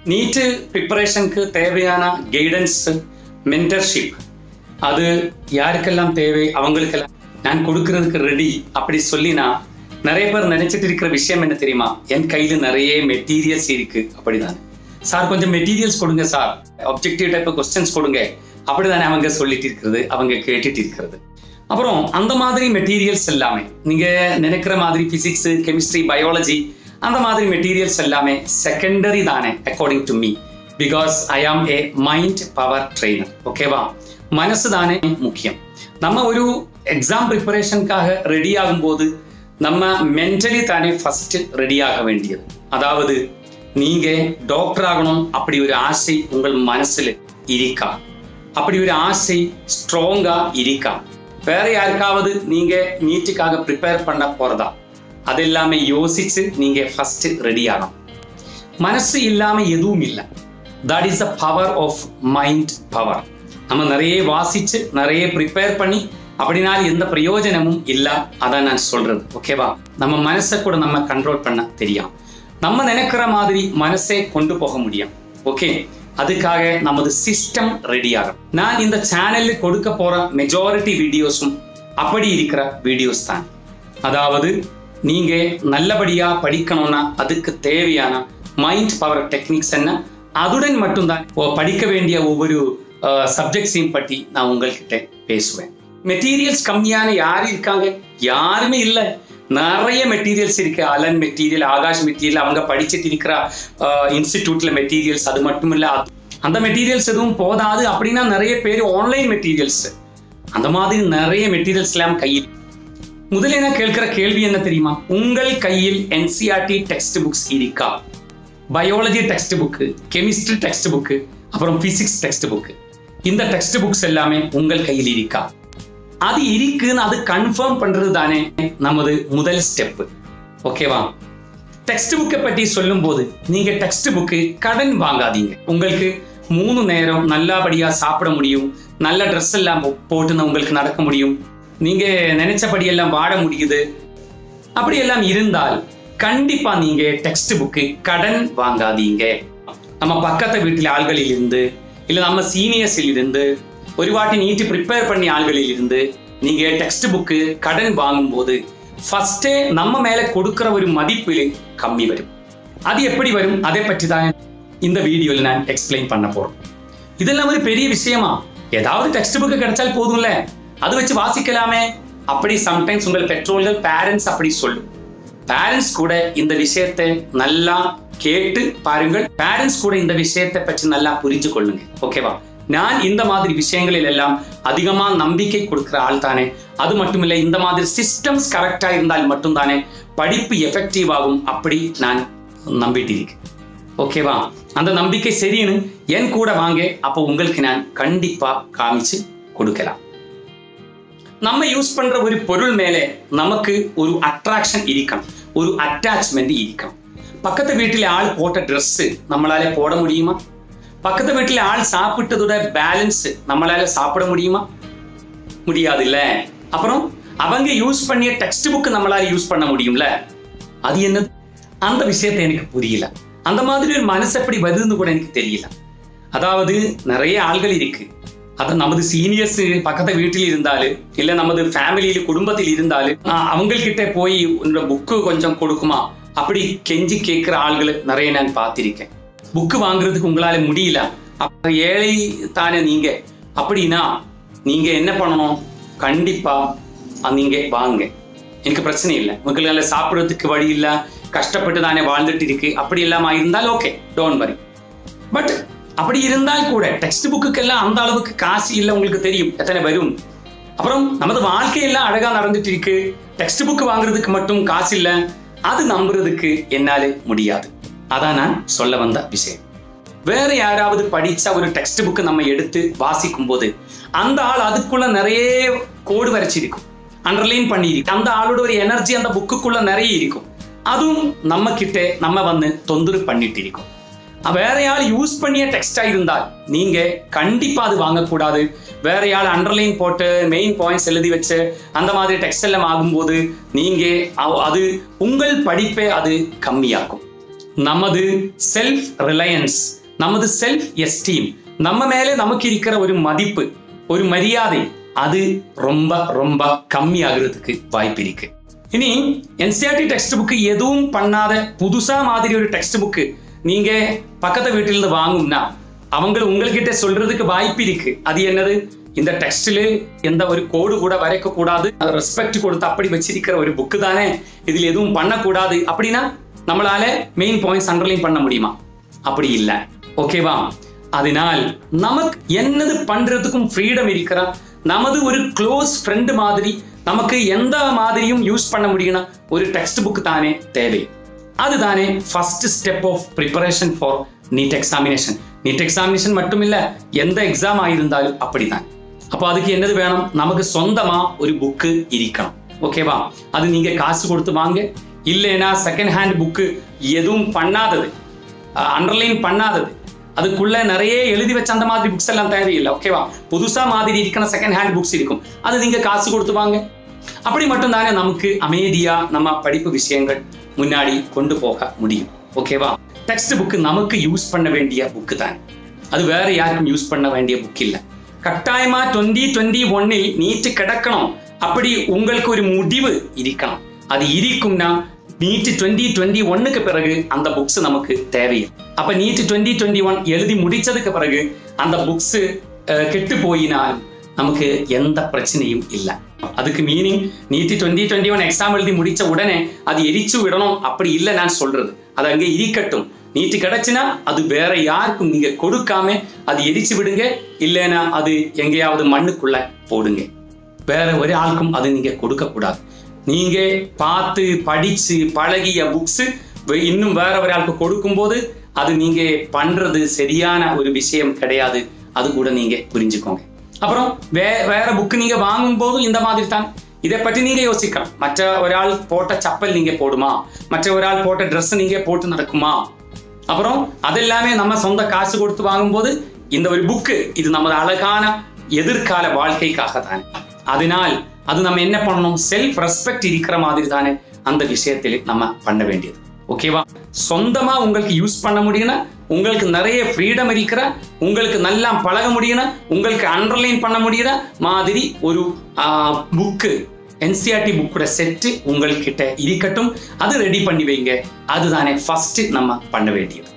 நீட்டு ப்ரிப்பரேஷனுக்கு தேவையான guidance mentorship அது யாருக்கெல்லாம் தேவை அவங்களுக்கெல்லாம் நான் கொடுக்கறதுக்கு ரெடி அப்படி சொல்லி நான் நிறைய பேர் நினைச்சிட்டு இருக்கிற விஷயம் என்ன தெரியுமா என் கையில நிறைய மெட்டீரியல்ஸ் இருக்கு அப்படிதான் சார் கொஞ்சம் மெட்டீரியல்ஸ் கொடுங்க சார் ஆப்ஜெக்டிவ் டைப் கொஸ்டின்ஸ் கொடுங்க அப்படிதானே அவங்க சொல்லிட்டு இருக்கிறது அவங்க கேட்டுட்டு இருக்கிறது அப்புறம் அந்த மாதிரி மெட்டீரியல்ஸ் எல்லாமே நீங்க நினைக்கிற மாதிரி பிசிக்ஸ் கெமிஸ்ட்ரி பயாலஜி அந்த மாதிரி மெட்டீரியல்ஸ் எல்லாமே செகண்டரி தானே according to me because I am a mind power trainer ஓகேவா மனசு தானே முக்கியம் நம்ம ஒரு எக்ஸாம் ப்ரிப்பரேஷனுக்காக ரெடி ஆகும்போது நம்ம மென்டலி தானே ஃபர்ஸ்ட் ரெடி ஆக வேண்டியது அதாவது நீங்க டாக்டர் ஆகணும் அப்படி ஒரு ஆசை உங்கள் மனசுல இருக்கா அப்படி ஒரு ஆசை ஸ்ட்ராங்கா இருக்கா வேற யாருக்காவது நீங்க நீட்டுக்காக ப்ரிப்பேர் பண்ண போறதா அது எல்லாமே யோசிச்சு நீங்க ஃபர்ஸ்ட் ரெடி ஆகணும் மனசு இல்லாம எதுவும் இல்லை that is the power of mind power நம்ம நிறைய வாசிச்சு நிறைய ப்ரிப்பேர் பண்ணி அப்படினால் எந்த பிரயோஜனமும் இல்ல அதான் நான் சொல்றது ஓகேவா நம்ம மனசை கூட நம்ம கண்ட்ரோல் பண்ண தெரியும் நம்ம நினைக்கிற மாதிரி மனசை கொண்டு போக முடியும் ஓகே அதுக்காக நமது சிஸ்டம் ரெடி ஆகும் நான் இந்த சேனல்ல கொடுக்க போற மெஜாரிட்டி வீடியோஸும் அப்படி இருக்கிற வீடியோஸ் தான் அதாவது நீங்க நல்லபடியா படிக்கணும்னா அதுக்கு தேவையான மைண்ட் பவர் டெக்னிக்ஸ் என்ன அதுடன் மட்டும்தான் ஓ- படிக்க வேண்டிய ஒவ்வொரு சப்ஜெக்ட்ஸையும் பற்றி நான் உங்கள்கிட்ட பேசுவேன் மெட்டீரியல்ஸ் கம்மியான யார் இருக்காங்க யாருமே இல்லை நிறைய மெட்டீரியல்ஸ் இருக்கு அலன் மெட்டீரியல் ஆகாஷ் மெட்டீரியல் அவங்க படிச்சுட்டு இருக்கிற இன்ஸ்டிடியூட்ல மெட்டீரியல்ஸ் அது மட்டும் இல்ல அது- அந்த மெட்டீரியல்ஸ் எதுவும் போதாது அப்படின்னா நிறைய பேர் ஆன்லைன் மெட்டீரியல்ஸ் அந்த மாதிரி நிறைய மெட்டீரியல்ஸ் எல்லாம் கையில் முதல்ல நான் கேட்கிற கேள்வி என்ன தெரியுமா உங்கள் கையில் என்சிஆர்டி டெக்ஸ்ட் புக்ஸ் இருக்கா biology text book chemistry text book அப்புறம் பிசிக்ஸ் டெக்ஸ்ட் புக்கு இந்த டெக்ஸ்ட் புக்ஸ் எல்லாமே உங்கள் கையில் இருக்கா அது இருக்குன்னு அது கன்ஃபார்ம் பண்றது தானே நமது முதல் ஸ்டெப் ஓகேவா டெக்ஸ்ட் புக்கை பற்றி சொல்லும்போது நீங்க டெக்ஸ்ட் புக்கு கடன் வாங்காதீங்க உங்களுக்கு மூணு நேரம் நல்லபடியா சாப்பிட முடியும் நல்ல ட்ரெஸ் எல்லாம் போ- போட்டுன்னு உங்களுக்கு நடக்க முடியும் நீங்க நினைச்சபடி எல்லாம் வாழ முடியுது அப்படி எல்லாம் இருந்தால் கண்டிப்பா நீங்க டெக்ஸ்ட் புக்கு கடன் வாங்காதீங்க நம்ம பக்கத்து வீட்டில் ஆள்களில் இருந்து இல்ல நம்ம சீனியர்ஸில் இருந்து ஒரு வாட்டி நீட்டு ப்ரிப்பேர் பண்ணி ஆள்களில் இருந்து நீங்க டெக்ஸ்ட் புக்கு கடன் வாங்கும்போது ஃபர்ஸ்டே நம்ம மேல கொடுக்கிற ஒரு மதிப்பு கம்மி வரும் அது எப்படி வரும் அதை பற்றி தான் இந்த வீடியோவில் நான் எக்ஸ்பிளைன் பண்ண போறோம் இதெல்லாம் ஒரு பெரிய விஷயமா ஏதாவது டெக்ஸ்ட் புக்கு கிடைச்சால் போதும்ல அது வச்சு வாசிக்கலாமே அப்படி சம்டைம்ஸ் உங்கள் பெற்றோர்கள் பேரண்ட்ஸ் அப்படி சொல்லும் பேரண்ட்ஸ் கூட இந்த விஷயத்தை நல்லா கேட்டு பாருங்கள் பேரண்ட்ஸ் கூட இந்த விஷயத்தை பற்றி நல்லா புரிஞ்சு கொள்ளுங்க ஓகேவா நான் இந்த மாதிரி விஷயங்களில் எல்லாம் அதிகமா நம்பிக்கை கொடுக்கிற ஆள் தானே அது மட்டுமில்லை இந்த மாதிரி சிஸ்டம்ஸ் கரெக்டா இருந்தால் மட்டும்தானே படிப்பு எஃபெக்டிவ் ஆகும் அப்படி நான் நம்பிட்டு இருக்கேன் ஓகேவா அந்த நம்பிக்கை சரின்னு என் கூட வாங்க அப்போ உங்களுக்கு நான் கண்டிப்பா காமிச்சு கொடுக்கலாம் நம்ம யூஸ் பண்ற ஒரு பொருள் மேலே நமக்கு ஒரு அட்ராக்ஷன் இருக்கணும் ஒரு அட்டாச்மெண்ட் இருக்கணும் பக்கத்து வீட்டில் ஆள் போட்ட Dress நம்மளால போட முடியுமா பக்கத்து வீட்டில் ஆள் சாப்பிட்டதோட பேலன்ஸ் நம்மளால சாப்பிட முடியுமா முடியாது இல்ல அப்புறம் அவங்க யூஸ் பண்ணிய டெக்ஸ்ட் புக் நம்மளால யூஸ் பண்ண முடியும்ல அது என்ன அந்த விஷயத்தை எனக்கு புரியல அந்த மாதிரி ஒரு மனசு எப்படி வருதுன்னு கூட எனக்கு தெரியல அதாவது நிறைய ஆள்கள் இருக்கு அது நமது சீனியர்ஸ் பக்கத்து வீட்டில் இருந்தாலும் இல்ல நமது ஃபேமிலியில் குடும்பத்தில் இருந்தாலும் அவங்கக்கிட்ட போய் உன்னோட புக்கு கொஞ்சம் கொடுக்குமா அப்படி கெஞ்சி கேட்கிற ஆள்களை நிறைய நான் பார்த்திருக்கேன் புக்கு வாங்குறதுக்கு உங்களால முடியல அப்ப ஏழை தானே நீங்க அப்படின்னா நீங்க என்ன பண்ணணும் கண்டிப்பா அஹ் நீங்க வாங்க எனக்கு பிரச்சனை இல்லை உங்களால சாப்பிடுறதுக்கு வழி இல்ல கஷ்டப்பட்டு தானே வாழ்ந்துட்டு இருக்கு அப்படி இல்லாம இருந்தால் ஓகே டோன்ட் வரி பட் அப்படி இருந்தால் கூட டெக்ஸ்ட் புக்குக்கெல்லாம் அந்த அளவுக்கு காசு இல்லை உங்களுக்கு தெரியும் எத்தனை வரும் அப்புறம் நமது வாழ்க்கையெல்லாம் அழகா நடந்துட்டு இருக்கு டெக்ஸ்ட் புக் வாங்குறதுக்கு மட்டும் காசு இல்லை அது நம்புறதுக்கு என்னாலே முடியாது அதான் நான் சொல்ல வந்த விஷயம் வேற யாராவது படிச்ச ஒரு டெக்ஸ்ட் புக் நம்ம எடுத்து வாசிக்கும் போது அந்த ஆள் அதுக்குள்ள நிறைய கோடு வரைச்சிருக்கும் அண்டர்லைன் பண்ணியிருக்கும் அந்த ஆளோட ஒரு எனர்ஜி அந்த புக்குக்குள்ள நிறைய இருக்கும் அதுவும் நம்ம கிட்ட நம்ம வந்து தொந்தரவு பண்ணிட்டு இருக்கோம் வேற யாள் யூஸ் பண்ணிய டெக்ஸ்டா இருந்தால் நீங்க கண்டிப்பா அது வாங்கக்கூடாது வேற யாள் அண்டர்லைன் போட்டு மெயின் பாயிண்ட்ஸ் எழுதி வச்சு அந்த மாதிரி டெக்ஸ்ட் எல்லாம் ஆகும்போது நீங்க அவ- அது உங்கள் படிப்பை அது கம்மியாக்கும் நமது செல்ஃப் ரிலையன்ஸ் நமது செல்ஃப் எஸ்டீம் நம்ம மேலே நமக்கு இருக்கிற ஒரு மதிப்பு ஒரு மரியாதை அது ரொம்ப ரொம்ப கம்மி ஆகுறதுக்கு வாய்ப்பு இருக்கு இனி என்சிஆர்டி டெக்ஸ்ட் புக்கு எதுவும் பண்ணாத புதுசா மாதிரி ஒரு டெக்ஸ்ட் புக்கு நீங்க பக்கத்து வீட்டில இருந்து வாங்கும்னா அவங்க உங்ககிட்ட சொல்றதுக்கு வாய்ப்பு இருக்கு அது என்னது இந்த டெக்ஸ்ட்ல எந்த ஒரு கோடு கூட வரைக்க கூடாது ரெஸ்பெக்ட் கொடுத்து அப்படி வச்சிருக்கிற ஒரு புக்கு தானே இதுல எதுவும் பண்ணக்கூடாது அப்படின்னா நம்மளால மெயின் பாயிண்ட்ஸ் அண்டர்லைன் பண்ண முடியுமா அப்படி இல்லை ஓகேவா அதனால் நமக்கு என்னது பண்றதுக்கும் ஃப்ரீடம் இருக்கிறா நமது ஒரு க்ளோஸ் ஃப்ரெண்டு மாதிரி நமக்கு எந்த மாதிரியும் யூஸ் பண்ண முடியும்னா ஒரு டெக்ஸ்ட் புக் தானே தேவை அதுதானே first step of preparation for NEET examination NEET examination மட்டும் இல்ல எந்த எக்ஸாம் ஆயிருந்தாலும் அப்படிதான் அப்போ அதுக்கு என்னது வேணும் நமக்கு சொந்தமா ஒரு புக்கு இருக்கணும் ஓகேவா அது நீங்க காசு கொடுத்து வாங்க இல்லைன்னா செகண்ட் ஹேண்ட் புக்கு எதுவும் பண்ணாதது அண்டர்லைன் பண்ணாதது அதுக்குள்ள நிறைய எழுதி வச்ச அந்த மாதிரி புக்ஸ் எல்லாம் தேவையில்லை ஓகேவா புதுசா மாதிரி இருக்கிற செகண்ட் ஹேண்ட் புக்ஸ் இருக்கும் அது நீங்க காசு கொடுத்து வாங்க அப்படி மட்டும் தானே நமக்கு அமைதியா நம்ம படிப்பு விஷயங்கள் முன்னாடி கொண்டு போக முடியும் ஓகேவா டெக்ஸ்ட் புக்கு நமக்கு யூஸ் பண்ண வேண்டிய புக்கு தான் அது வேற யாருக்கும் யூஸ் பண்ண வேண்டிய புக் இல்லை கட்டாயமா டுவெண்ட்டி டுவெண்ட்டி ஒன்னில் நீட்டு கிடக்கணும் அப்படி உங்களுக்கு ஒரு முடிவு இருக்கணும் அது இருக்கும்னா நீட் டுவெண்ட்டி டுவெண்ட்டி ஒன்னுக்கு பிறகு அந்த புக்ஸ் நமக்கு தேவையில்லை அப்ப நீட் டுவெண்ட்டி டுவெண்ட்டி ஒன் எழுதி முடிச்சதுக்கு பிறகு அந்த புக்ஸ் கெட்டு போயினால் நமக்கு எந்த பிரச்சனையும் இல்லை அதுக்கு meaning NEET twenty twenty one exam எழுதி முடிச்ச உடனே அது எரிச்சு விடணும் அப்படி இல்லை நான் சொல்றது அது அங்கே இருக்கட்டும் நீட்டு கிடைச்சுன்னா அது வேற யாருக்கும் நீங்க கொடுக்காம அது எரிச்சு விடுங்க இல்லைன்னா அது எங்கேயாவது மண்ணுக்குள்ள போடுங்க வேற ஒரு ஆளுக்கும் அது நீங்க கொடுக்க கூடாது நீங்க பார்த்து படிச்சு பழகிய புக்ஸ் இன்னும் வேற ஒரு ஆளுக்கு கொடுக்கும்போது அது நீங்க பண்றது சரியான ஒரு விஷயம் கிடையாது அது கூட நீங்க புரிஞ்சுக்கோங்க அப்புறம் வே வேற புக்கு நீங்க வாங்கும் போதும் இந்த மாதிரி தான் இதை பற்றி நீங்க யோசிக்கலாம் மற்ற ஒரு ஆள் போட்ட சப்பல் நீங்க போடுமா மற்ற ஒரு ஆள் போட்ட ட்ரெஸ் நீங்க போட்டு நடக்குமா அப்புறம் அதெல்லாமே நம்ம சொந்த காசு கொடுத்து வாங்கும்போது இந்த ஒரு புக்கு இது நமது அழகான எதிர்கால வாழ்க்கைக்காக தானே அதனால் அது நம்ம என்ன பண்ணணும் செல்ஃப் ரெஸ்பெக்ட் இருக்கிற மாதிரி தானே அந்த விஷயத்தில் நம்ம பண்ண வேண்டியது ஓகேவா சொந்தமா உங்களுக்கு யூஸ் பண்ண முடியும்னா உங்களுக்கு நிறைய ஃப்ரீடம் இருக்கிற உங்களுக்கு நல்லா பழக முடியும்னா உங்களுக்கு அண்டர்லைன் பண்ண முடியுற மாதிரி ஒரு புக்கு என்சிஆர்டி புக்கோட செட்டு உங்கள்கிட்ட இருக்கட்டும் அது ரெடி பண்ணி வைங்க அதுதானே ஃபர்ஸ்ட் நம்ம பண்ண வேண்டியது